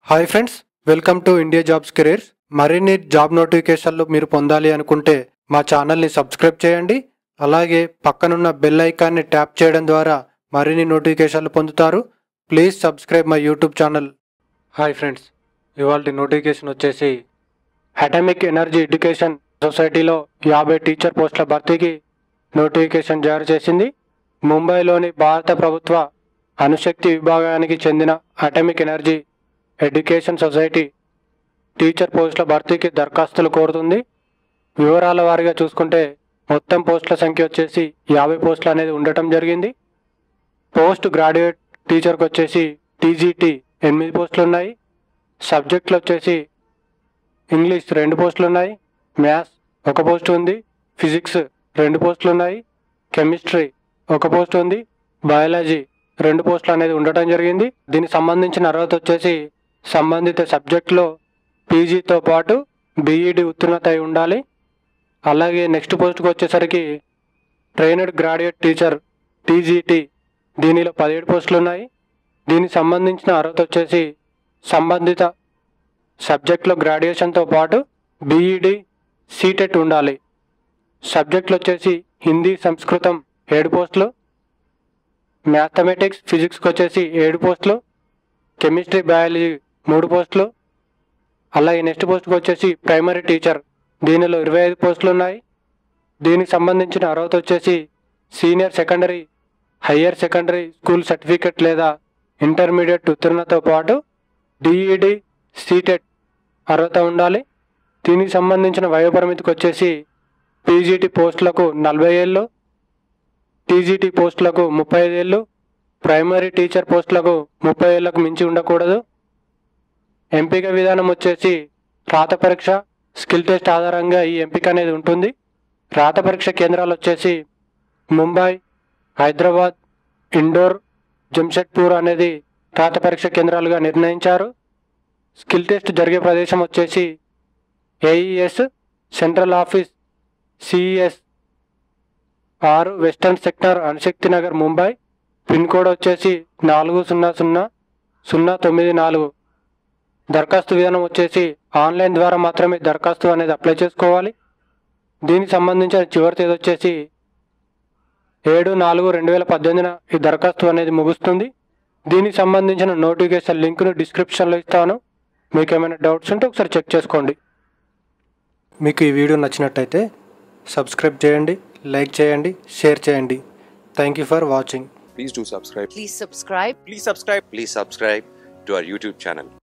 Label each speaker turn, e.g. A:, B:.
A: Hi friends welcome to India jobs careers మరిన్ని job నోటిఫికేషన్లు మీరు పొందాలి అనుకుంటే మా ఛానల్ని సబ్స్క్రైబ్ చేయండి అలాగే పక్కనున్న బెల్ ఐకాన్ని ట్యాప్ చేయడం ద్వారా మరిన్ని నోటిఫికేషన్లు పొందుతారు please subscribe my YouTube channel hi friends ఇవాళ నోటిఫికేషన్ వచ్చేసి అటమిక్ ఎనర్జీ ఎడ్యుకేషన్ సొసైటీలో యాభై టీచర్ పోస్టుల భర్తీకి నోటిఫికేషన్ జారీ చేసింది ముంబైలోని భారత ప్రభుత్వ అణుశక్తి విభాగానికి చెందిన atomic energy education society teacher పోస్టుల భర్తీకి దరఖాస్తులు కోరుతుంది వివరాల వారీగా చూసుకుంటే మొత్తం పోస్టుల సంఖ్య వచ్చేసి యాభై పోస్టులు అనేది ఉండటం జరిగింది పోస్ట్ గ్రాడ్యుయేట్ టీచర్కి వచ్చేసి టీజీటీ ఎనిమిది పోస్టులు ఉన్నాయి సబ్జెక్టులు వచ్చేసి ఇంగ్లీష్ రెండు పోస్టులు ఉన్నాయి మ్యాథ్స్ ఒక పోస్ట్ ఉంది ఫిజిక్స్ రెండు పోస్టులు ఉన్నాయి కెమిస్ట్రీ ఒక పోస్ట్ ఉంది బయాలజీ రెండు పోస్టులు అనేది ఉండటం జరిగింది దీనికి సంబంధించిన అర్హత వచ్చేసి సంబంధిత సబ్జెక్టులో పీజీతో పాటు బీఈడి ఉత్తీర్ణత అయి ఉండాలి అలాగే నెక్స్ట్ పోస్ట్కి వచ్చేసరికి ట్రైనడ్ గ్రాడ్యుయేట్ టీచర్ టీజీటీ దీనిలో పదిహేడు పోస్టులు ఉన్నాయి దీనికి సంబంధించిన అర్హత వచ్చేసి సంబంధిత సబ్జెక్టులో గ్రాడ్యుయేషన్తో పాటు బీఈడి సీటెట్ ఉండాలి సబ్జెక్టులు వచ్చేసి హిందీ సంస్కృతం ఏడు పోస్టులు మ్యాథమెటిక్స్ ఫిజిక్స్కి వచ్చేసి ఏడు పోస్టులు కెమిస్ట్రీ బయాలజీ మూడు పోస్టులు అలాగే నెక్స్ట్ పోస్ట్కి వచ్చేసి ప్రైమరీ టీచర్ దీనిలో ఇరవై ఐదు పోస్టులు ఉన్నాయి దీనికి సంబంధించిన అర్హత వచ్చేసి senior secondary higher secondary school certificate లేదా ఇంటర్మీడియట్ ఉత్తీర్ణతో పాటు డిఈడి సీటెట్ అర్హత ఉండాలి దీనికి సంబంధించిన వయోపరిమితికి వచ్చేసి పీజీటీ పోస్టులకు నలభై ఏళ్ళు టీజీటీ పోస్టులకు ముప్పై ఐదు ఏళ్ళు ప్రైమరీ టీచర్ పోస్టులకు ముప్పై ఏళ్లకు మించి ఉండకూడదు ఎంపిక విధానం వచ్చేసి రాత పరీక్ష స్కిల్ టెస్ట్ ఆధారంగా ఈ ఎంపిక అనేది ఉంటుంది రాత పరీక్ష కేంద్రాలు వచ్చేసి ముంబై హైదరాబాద్ ఇండోర్ జంషెడ్పూర్ అనేది రాత పరీక్ష కేంద్రాలుగా నిర్ణయించారు స్కిల్ టెస్ట్ జరిగే ప్రదేశం వచ్చేసి ఏఈఎస్ సెంట్రల్ ఆఫీస్ సిఈఎస్ ఆరు western sector Anushakti Nagar Mumbai pin code వచ్చేసి నాలుగు సున్నా సున్నా సున్నా తొమ్మిది నాలుగు దరఖాస్తు విధానం వచ్చేసి ఆన్లైన్ ద్వారా మాత్రమే దరఖాస్తు అనేది అప్లై చేసుకోవాలి దీనికి సంబంధించిన చివరి తేదీ వచ్చేసి ఏడు నాలుగు రెండు వేల పద్దెనిమిదిన ఈ దరఖాస్తు అనేది ముగుస్తుంది దీనికి సంబంధించిన నోటిఫికేషన్ లింక్ను డిస్క్రిప్షన్లో ఇస్తాను మీకు ఏమైనా డౌట్స్ ఉంటే ఒకసారి చెక్ చేసుకోండి మీకు ఈ వీడియో నచ్చినట్టయితే సబ్స్క్రైబ్ చేయండి లైక్ చేయండి షేర్ చేయండి thank you for watching
B: please do subscribe
C: Please subscribe.
D: Please subscribe.
B: please subscribe to our youtube channel